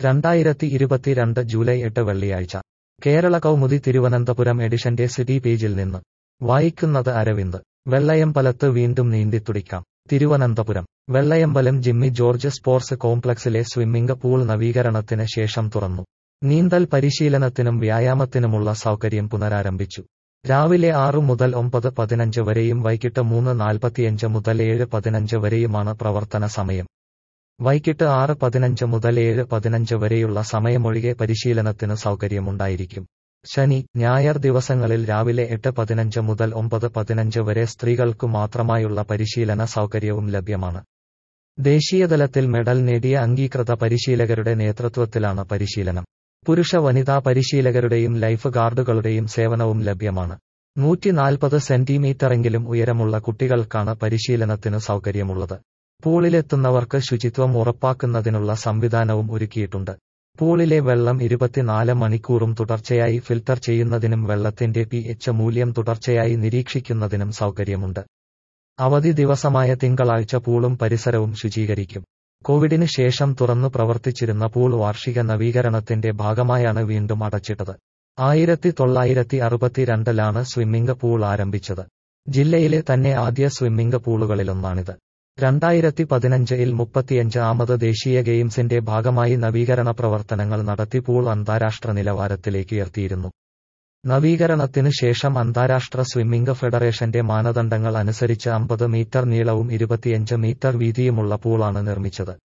രണ്ടായിരത്തി ഇരുപത്തിരണ്ട് ജൂലൈ എട്ട് വെള്ളിയാഴ്ച കേരള കൗമുദി തിരുവനന്തപുരം എഡിഷന്റെ സിറ്റി പേജിൽ നിന്ന് വായിക്കുന്നത് അരവിന്ദ് വെള്ളയമ്പലത്ത് വീണ്ടും നീന്തിത്തുടിക്കാം തിരുവനന്തപുരം വെള്ളയമ്പലം ജിമ്മി ജോർജ് സ്പോർട്സ് കോംപ്ലക്സിലെ സ്വിമ്മിംഗ് പൂൾ നവീകരണത്തിന് ശേഷം തുറന്നു നീന്തൽ പരിശീലനത്തിനും വ്യായാമത്തിനുമുള്ള സൗകര്യം പുനരാരംഭിച്ചു രാവിലെ ആറു മുതൽ ഒമ്പത് പതിനഞ്ച് വരെയും വൈകിട്ട് മൂന്ന് നാൽപ്പത്തിയഞ്ച് മുതൽ ഏഴ് പതിനഞ്ച് വരെയുമാണ് പ്രവർത്തന സമയം വൈകിട്ട് ആറ് പതിനഞ്ച് മുതൽ ഏഴ് പതിനഞ്ച് വരെയുള്ള സമയമൊഴികെ പരിശീലനത്തിന് സൗകര്യമുണ്ടായിരിക്കും ശനി ഞായർ ദിവസങ്ങളിൽ രാവിലെ എട്ട് പതിനഞ്ച് മുതൽ ഒമ്പത് പതിനഞ്ച് വരെ സ്ത്രീകൾക്കു മാത്രമായുള്ള പരിശീലന സൗകര്യവും ലഭ്യമാണ് ദേശീയതലത്തിൽ മെഡൽ നേടിയ അംഗീകൃത പരിശീലകരുടെ നേതൃത്വത്തിലാണ് പരിശീലനം പുരുഷ വനിതാ പരിശീലകരുടെയും ലൈഫ് ഗാർഡുകളുടെയും സേവനവും ലഭ്യമാണ് നൂറ്റി നാൽപ്പത് സെന്റിമീറ്ററെങ്കിലും ഉയരമുള്ള കുട്ടികൾക്കാണ് പരിശീലനത്തിന് സൗകര്യമുള്ളത് പൂളിലെത്തുന്നവർക്ക് ശുചിത്വം ഉറപ്പാക്കുന്നതിനുള്ള സംവിധാനവും ഒരുക്കിയിട്ടുണ്ട് പൂളിലെ വെള്ളം ഇരുപത്തിനാല് മണിക്കൂറും തുടർച്ചയായി ഫിൽട്ടർ ചെയ്യുന്നതിനും വെള്ളത്തിന്റെ പി എച്ച് മൂല്യം തുടർച്ചയായി നിരീക്ഷിക്കുന്നതിനും സൗകര്യമുണ്ട് അവധി ദിവസമായ തിങ്കളാഴ്ച പൂളും പരിസരവും ശുചീകരിക്കും കോവിഡിന് ശേഷം തുറന്നു പ്രവർത്തിച്ചിരുന്ന പൂൾ വാർഷിക നവീകരണത്തിന്റെ ഭാഗമായാണ് വീണ്ടും അടച്ചിട്ടത് ആയിരത്തി തൊള്ളായിരത്തി അറുപത്തിരണ്ടിലാണ് സ്വിമ്മിംഗ് പൂൾ ആരംഭിച്ചത് ജില്ലയിലെ തന്നെ ആദ്യ സ്വിമ്മിംഗ് പൂളുകളിലൊന്നാണിത് രണ്ടായിരത്തി പതിനഞ്ചിൽ മുപ്പത്തിയഞ്ച് ആമത് ദേശീയ ഗെയിംസിന്റെ ഭാഗമായി നവീകരണ പ്രവർത്തനങ്ങൾ നടത്തി പൂൾ അന്താരാഷ്ട്ര നിലവാരത്തിലേക്ക് ഉയർത്തിയിരുന്നു നവീകരണത്തിന് ശേഷം അന്താരാഷ്ട്ര സ്വിമ്മിംഗ് ഫെഡറേഷന്റെ മാനദണ്ഡങ്ങൾ അനുസരിച്ച് അമ്പത് മീറ്റർ നീളവും ഇരുപത്തിയഞ്ച് മീറ്റർ വീതിയുമുള്ള പൂളാണ് നിർമ്മിച്ചത്